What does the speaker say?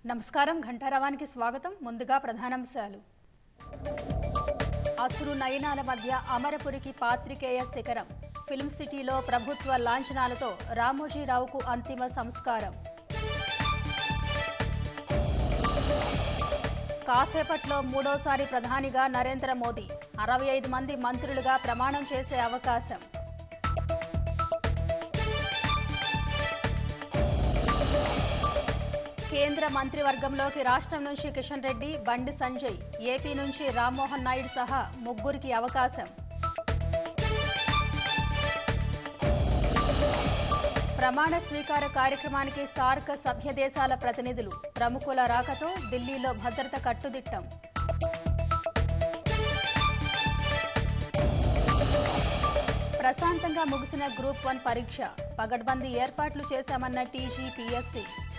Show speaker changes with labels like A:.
A: నమస్కారం ఘంటారావానికి స్వాగతం ముందుగా ప్రధానాంశాలు అసురు నయనాల మధ్య అమరపురికి పాత్రికేయ శిఖరం ఫిల్మ్ సిటీలో ప్రభుత్వ లాంఛనాలతో రామోజీరావుకు అంతిమ సంస్కారం కాసేపట్లో మూడోసారి ప్రధానిగా నరేంద్ర మోదీ అరవై ఐదు మంది మంత్రులుగా ప్రమాణం చేసే అవకాశం కేంద్ర మంత్రివర్గంలోకి రాష్ట్రం నుంచి కిషన్ రెడ్డి బండి సంజయ్ ఏపీ నుంచి రామ్మోహన్ నాయుడు సహా ముగ్గురికి అవకాశం ప్రమాణ స్వీకార కార్యక్రమానికి సార్క్ సభ్య దేశాల ప్రతినిధులు ప్రముఖుల రాకతో ఢిల్లీలో భద్రత కట్టుదిట్టం ప్రశాంతంగా ముగిసిన గ్రూప్ వన్ పరీక్ష పగడ్బందీ ఏర్పాట్లు చేశామన్న టీజీపీఎస్సీ